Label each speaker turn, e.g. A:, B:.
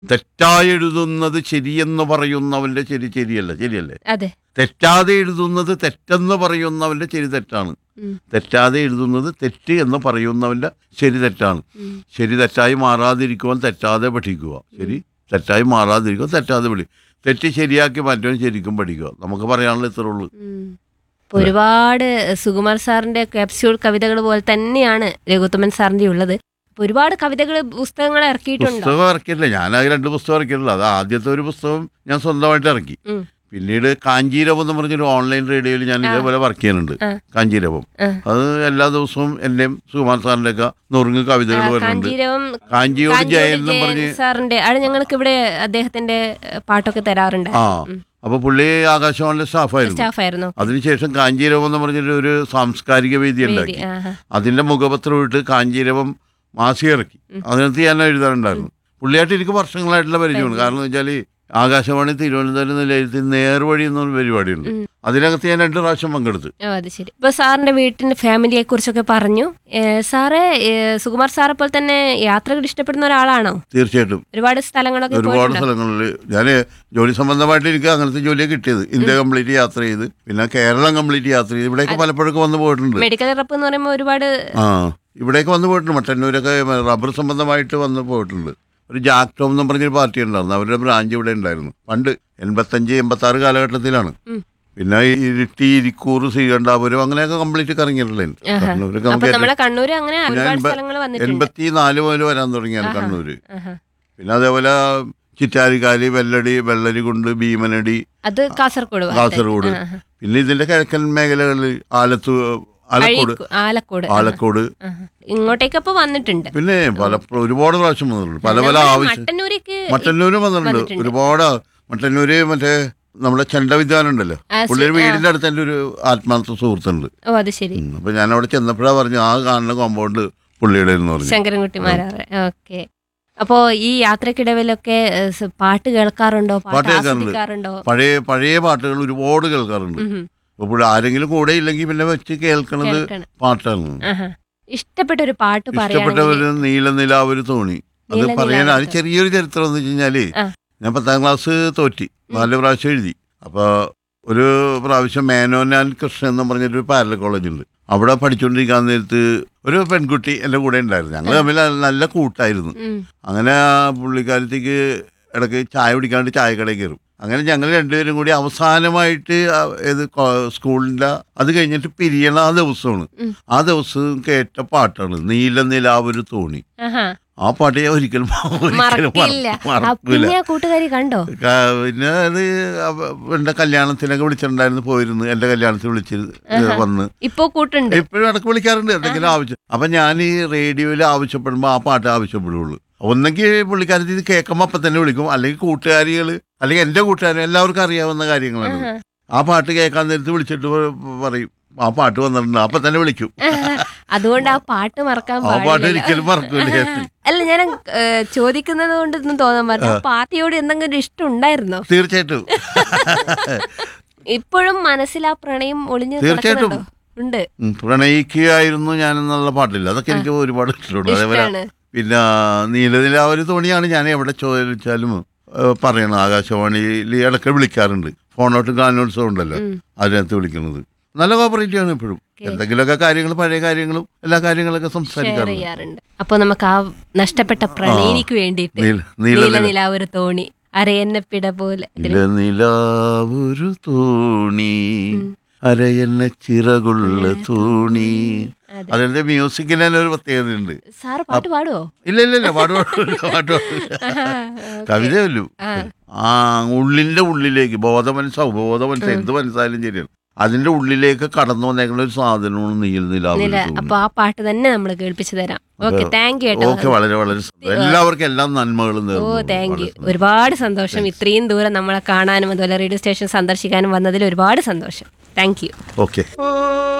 A: തെറ്റായി എഴുതുന്നത് ശരിയെന്ന് പറയുന്നവന്റെ ശരി ശരിയല്ല ശരിയല്ലേ
B: അതെ
A: തെറ്റാതെ എഴുതുന്നത് തെറ്റെന്ന് പറയുന്നവന്റെ ശരി തെറ്റാണ്
B: ഉം.
A: തെറ്റാതെ എഴുതുന്നത് തെറ്റ് എന്ന് പറയുന്നവന്റെ ശരി തെറ്റാണ്
B: ഉം.
A: ശരി തെറ്റായി മാറാതിരിക്കുവാൻ തെറ്റാതെ പഠിക്കുക ശരി തെറ്റായി മാറാതിരിക്കുക തെറ്റാതെ പഠി തെറ്റ് ശരിയാക്കി മാറ്റുവാൻ ശരിക്കും പഠിക്കുക നമുക്ക് പറയാനുള്ള ഇത്രേ ഉള്ളൂ
B: ഉം. ഇപ്പൊ ഒരുപാട് സുകുമാർ സാറിന്റെ ക്യാപ്സ്യൂൾ കവിതകൾ പോലെ തന്നെയാണ് രഘുത്തമൻ സാറിന്റെ ഉള്ളത് ഇപ്പൊ ഒരുപാട് കവിതകൾ പുസ്തകങ്ങൾ ഇറക്കിയിട്ടുണ്ടോ
A: പുസ്തകം ഇറക്കിയില്ല ഞാൻ ആ രണ്ട് പുസ്തകം ഇറക്കിയിട്ടില്ല അത് ആദ്യത്തെ ഒരു പുസ്തകം ഞാൻ സ്വന്തമായിട്ട് ഇറക്കി
B: ഉം.
A: പിന്നീട് കാഞ്ചീരവം എന്ന് പറഞ്ഞൊരു ഓൺലൈൻ റേഡിയോയിൽ ഞാൻ ഇതേപോലെ വർക്ക് ചെയ്യുന്നുണ്ട്
B: ആ.
A: കാഞ്ചീരവം
B: ആ.
A: അത് എല്ലാ ദിവസവും എന്റെയും സുകുമാർ സാറിന്റെ ഒക്കെ നുറുങ്ങ് കവിതകൾ
B: ആ,
A: വരുന്നുണ്ട്
B: കാഞ്ചീരവം
A: കാഞ്ചിയോട്
B: കാഞ്ചിയോട്
A: ജയൻ എന്നും
B: ജയൻ
A: പറഞ്ഞ്
B: സാറിന്റെ അത് ഞങ്ങൾക്ക് ഇവിടെ അദ്ദേഹത്തിന്റെ ഏഹ്, പാട്ടൊക്കെ തരാറുണ്ട്
A: ആ അപ്പൊ പുള്ളി ആകാശവാണിയിലെ സ്റ്റാഫായിരുന്നു
B: സ്റ്റാഫായിരുന്നു
A: അതിനുശേഷം കാഞ്ചീരവം എന്ന് പറഞ്ഞൊരു ഒരു സാംസ്കാരിക വേദി
B: വേദി
A: ഉണ്ടാക്കി
B: ആഹാ.
A: അതിന്റെ മുഖപത്രം ഇട്ട് കാഞ്ചീരവം മാസി ഇറക്കി അതിനകത്ത് ഞാൻ എഴുതാറുണ്ടായിരുന്നു പുള്ളിയായിട്ട് എനിക്ക് വർഷങ്ങളായിട്ടുള്ള പരിചയമാണ് കാരണം എന്ന് വെച്ചാൽ ആകാശവാണി തിരുവനന്തപുരം നിലയത്തിൽ നേർവഴി എന്നൊരു പരിപാടിയുണ്ട്
B: ഉം.
A: അതിനകത്ത് ഞാൻ രണ്ട് പ്രാവശ്യം പങ്കെടുത്തു
B: ഓ അത് ശരി ഇപ്പൊ സാറിന്റെ വീട്ടിന്റെ ഫാമിലിയെ കുറിച്ചൊക്കെ പറഞ്ഞു ഏഹ്, സാറ് ഏഹ്, സുകുമാർ സാറെ പോലെ തന്നെ യാത്രകൾ ഇഷ്ടപ്പെടുന്ന ഒരാളാണോ
A: തീർച്ചയായിട്ടും
B: ഒരുപാട് സ്ഥലങ്ങളൊക്കെ
A: ഒരുപാട്
B: പോയിട്ടുണ്ടോ?
A: സ്ഥലങ്ങളിൽ ഞാൻ ജോലി സംബന്ധമായിട്ട് എനിക്ക് അങ്ങനത്തെ ജോലിയാണ് കിട്ടിയത് ഇന്ത്യ കംപ്ലീറ്റ് യാത്ര ചെയ്ത് പിന്നെ കേരളം കംപ്ലീറ്റ് യാത്ര ചെയ്ത് ഇവിടെയൊക്കെ പലപ്പോഴൊക്കെ വന്ന് പോയിട്ടുണ്ട്
B: മെഡിക്കൽ റപ്പ് എന്ന് പറയുമ്പോൾ ഒരുപാട്
A: ആ ഇവിടെയൊക്കെ വന്ന് പോയിട്ടുണ്ട് മട്ടന്നൂരൊക്കെ റബ്ബർ സംബന്ധമായിട്ട് വന്ന് പോയിട്ടുണ്ട് ഒരു ജാക്ടോം എന്ന് പറഞ്ഞൊരു പാർട്ടി ഉണ്ടായിരുന്നു അവരുടെ ബ്രാഞ്ച് ഇവിടെ ഉണ്ടായിരുന്നു പണ്ട് എൺപത്തഞ്ച് എൺപത്തി ആറ് കാലഘട്ടത്തിലാണ്
B: ഉം.
A: പിന്നെ ഈ ഇരിട്ടി ഇരിക്കൂർ ശ്രീകണ്ഠാപുരം അങ്ങനെയൊക്കെ കംപ്ലീറ്റ് കറങ്ങിയിട്ടില്ലേ
B: ആഹാ.
A: കണ്ണൂരൊക്കെ
B: അപ്പൊ
A: നമുക്ക്
B: നമ്മളെ കണ്ണൂര് അങ്ങനെ
A: ഞാൻ
B: ഒരുപാട്
A: എൺപ-
B: സ്ഥലങ്ങൾ വന്നിട്ടുണ്ട്
A: എൺപത്തി നാല് മുതൽ വരാൻ തുടങ്ങിയാണ്
B: ആഹാ.
A: കണ്ണൂര്
B: ആഹാ.
A: പിന്നെ അതേപോലെ ചിറ്റാരിക്കാലി വെല്ലടി വെള്ളരികുണ്ട് ഭീമനടി
B: അത് കാസർഗോഡ് ഭാഗത്ത്.
A: കാസർഗോഡ്
B: ആഹാ.
A: പിന്നെ ഇതിന്റെ കിഴക്കൻ മേഖലകളിൽ ആലത്തു ആലക്കോട്
B: അഴീക്കോ- ആലക്കോട്
A: ആലക്കോട്
B: ആഹാ. ഇങ്ങോട്ടേക്ക് അപ്പൊ വന്നിട്ടുണ്ട്
A: പിന്നെ പല ഒരുപാട് പ്രാവശ്യം വന്നിട്ടുണ്ട് പല പല
B: നമ്മളെ
A: ആവശ്യം
B: മട്ടന്നൂരേക്ക്
A: മട്ടന്നൂരും വന്നിട്ടുണ്ട്
B: വന്നിട്ടുണ്ട്.
A: ഒരുപാട് മട്ടന്നൂര് മറ്റേ നമ്മുടെ ചെണ്ടവിദ്വാനം ഉണ്ടല്ലോ
B: ആ, ശ-
A: പുള്ളിയുടെ
B: ആ.
A: വീടിന്റെ അടുത്ത് എൻ്റെ ഒരു ആത്മാർത്ഥ സുഹൃത്തുണ്ട്
B: ഓ അത് ശരി
A: ഉം. അപ്പൊ ഞാൻ അവിടെ ചെന്നപ്പോഴാ പറഞ്ഞു ആ കാണുന്ന കോമ്പൗണ്ട് പുള്ളിയുടെ എന്ന് പറഞ്ഞു
B: ശങ്കരൻകുട്ടി മാരാറ് ഓക്കെ അപ്പോ ഈ യാത്രക്കിടവിലൊക്കെ ഏഹ്, സ് പാട്ട് കേൾക്കാറുണ്ടോ പാട്ട്
A: പാട്ട് കേൾക്കാറുണ്ട്.
B: ആസ്വദിക്കാറുണ്ടോ
A: പഴയ പഴയ പാട്ടുകൾ ഒരുപാട് കേൾക്കാറുണ്ട്
B: ഉം.
A: അപ്പൊ പുള്ളി ആരെങ്കിലും കൂടെ ഇല്ലെങ്കിൽ പിന്നെ വെച്ച് കേൾക്കണത്
B: കേൾക്കണം
A: പാട്ടാണ്
B: ആഹാ. ഇഷ്ടപ്പെട്ട ഒരു പാട്ട് പറയുകയാണെങ്കിൽ
A: ഇഷ്ടപ്പെട്ടവര് നീല നിലാവൊരു തോണി അത്
B: നീല
A: പറയാൻ അത്
B: നിലാവൊരു
A: ചെറിയൊരു ചരിത്രം എന്ന് വെച്ച് കഴിഞ്ഞാല്
B: ആ.
A: ഞാൻ പത്താം ക്ലാസ് തോറ്റി നാല് പ്രാവശ്യം എഴുതി അപ്പൊ ഒരു പ്രാവശ്യം മേനോനാൻ കൃഷ്ണൻ എന്ന് പറഞ്ഞൊരു പാരല കോളേജ് ഉണ്ട് അവിടെ പഠിച്ചുകൊണ്ടിരിക്കാൻ നേരത്ത് ഒരു പെൺകുട്ടി എൻ്റെ കൂടെ ഉണ്ടായിരുന്നു ഞങ്ങൾ തമ്മിൽ നല്ല കൂട്ടായിരുന്നു
B: ഉം.
A: അങ്ങനെ ആ പുള്ളിക്കാലത്തേക്ക് ഇടയ്ക്ക് ചായ കുടിക്കാണ്ട് ചായക്കടയിൽ കയറും അങ്ങനെ ഞങ്ങൾ രണ്ടുപേരും കൂടി അവസാനമായിട്ട് ആ ഏത് കോ- സ്കൂളിൻ്റെ അത് കഴിഞ്ഞിട്ട് പിരിയണ ആ ദിവസമാണ്
B: ഉം.
A: ആ ദിവസം കേട്ട പാട്ടാണ് നീല നിലാവൊരു തോണി
B: ആഹാ.
A: ആ പാട്ട് ഞാൻ ഒരിക്കലും ഒരിക്കലും
B: മറക്കില്ല
A: മറ-
B: ആ,
A: മറക്കൂല
B: പിന്നെ ആ കൂട്ടുകാരി കണ്ടോ
A: ക- പിന്നെ അത് അവ- എന്റെ കല്യാണത്തിനൊക്കെ വിളിച്ചിട്ടുണ്ടായിരുന്നു പോയിരുന്നു എന്റെ കല്യാണത്തിന് വിളിച്ച് വന്ന്
B: ഇപ്പോ കൂട്ടുണ്ട്
A: ഇപ്പോഴും ഇടയ്ക്ക് വിളിക്കാറുണ്ട് എന്തെങ്കിലും ആവശ്യം അപ്പൊ ഞാൻ ഈ റേഡിയോയിൽ ആവശ്യപ്പെടുമ്പോൾ ആ പാട്ട് ആവശ്യപ്പെടുള്ളൂ ഒന്നെങ്കിൽ പുള്ളിക്കാരത്തി ഇത് കേൾക്കുമ്പോൾ അപ്പം തന്നെ വിളിക്കും അല്ലെങ്കിൽ കൂട്ടുകാരികൾ അല്ലെങ്കിൽ എൻ്റെ കൂട്ടുകാർ എല്ലാവർക്കും അറിയാവുന്ന കാര്യങ്ങളാണ്
B: ആഹാ.
A: ആ പാട്ട് കേൾക്കാൻ നേരത്ത് വിളിച്ചിട്ട് പ- പറയും ആ പാട്ട് വന്നിട്ടുണ്ട് അപ്പൊ തന്നെ വിളിക്കും
B: അതുകൊണ്ട് ആ പാട്ട് മറക്കാൻ
A: ആ പാട്ട്
B: പാടില്ല
A: ഒരിക്കലും മറക്കൂല
B: അല്ല ഞാൻ ഏഹ്, ചോദിക്കുന്നത് കൊണ്ടൊന്നും തോന്നാൻ പറ്റില്ല ആ പാർട്ടിയോട് എന്തെങ്കിലും ഒരു ഇഷ്ടം ഉണ്ടായിരുന്നോ
A: തീർച്ചയായിട്ടും
B: ഇപ്പോഴും മനസ്സിൽ ആ പ്രണയം ഒളിഞ്ഞു
A: തീർച്ചയായിട്ടും.
B: കിടക്കുന്നുണ്ടോ? ഉണ്ട്
A: ഉം, പ്രണയിക്കുകയായിരുന്നു ഞാൻ എന്നുള്ള പാട്ടില്ല അതൊക്കെ എനിക്ക് ഒരുപാട് ഇഷ്ടമുണ്ട് അതേപോലെ
B: ഇഷ്ടാണ്
A: പിന്നെ നീലനിലാവൊരു തോണിയാണ് ഞാൻ എവിടെ ചോദിച്ചാലും ഏഹ്, പറയണത് ആകാശവാണിയിൽ ഇടയ്ക്ക് വിളിക്കാറുണ്ട് ഫോണോട്ടും ഗാനോത്സവം ഉണ്ടല്ലോ
B: ഉം.
A: അതിനകത്ത് വിളിക്കുന്നത് നല്ല കോപ്പറേറ്റീവ് ആണ് ഇപ്പോഴും എന്തെങ്കിലുമൊക്കെ കാര്യങ്ങൾ പഴയ കാര്യങ്ങളും എല്ലാ കാര്യങ്ങളൊക്കെ
B: ഷെയർ
A: സംസാരിക്കാറുണ്ട്
B: ചെയ്യാറുണ്ട് അപ്പൊ നമുക്ക് ആ നഷ്ടപ്പെട്ട പ്രണയിനിക്ക് വേണ്ടിയിട്ട്
A: നീല- നീല
B: നീല
A: നില-
B: നിലാവൊരു തോണി അരയന്നപ്പിട പോലെ
A: നിലനിലാവൊരു തോണി അരയെന്ന ചിറകുള്ള തോണി
B: അതെ.
A: അതിന്റെ മ്യൂസിക്കിന് തന്നെ ഒരു പ്രത്യേകതയുണ്ട്
B: സാറ് പാട്ട് പാടുവോ
A: ഇല്ല ഇല്ല ഇല്ല പാട്ട് പാടില്ല പാട്ട് പാടില്ല കവിതയല്ലോ ആ ഉള്ളിന്റെ ഉള്ളിലേക്ക് ബോധമനസ്സ ഉപബോധമനസ്സ എന്ത് മനസ്സായാലും ശരിയാണ് അതിന്റെ ഉള്ളിലേക്ക് കടന്നു വന്നേക്കുന്ന ഒരു സാധനമാണ് നീൽ
B: നില
A: നിലാവ്
B: അപ്പൊ ആ പാട്ട് തന്നെ നമ്മൾ കേൾപ്പിച്ചു തരാം ഓക്കെ താങ്ക് യു കേട്ടോ
A: ഓക്കെ വളരെ വളരെ സന്തോഷം. എല്ലാവർക്കും എല്ലാ നന്മകളും
B: ഓ
A: നേർന്നു.
B: താങ്ക് യു
A: വളരെ സന്തോഷം.
B: ഒരുപാട് സന്തോഷം ഇത്രയും ദൂരം നമ്മളെ കാണാനും അതുപോലെ റേഡിയോ സ്റ്റേഷൻ സന്ദർശിക്കാനും വന്നതിൽ ഒരുപാട് സന്തോഷം താങ്ക് യു
A: ഓക്കെ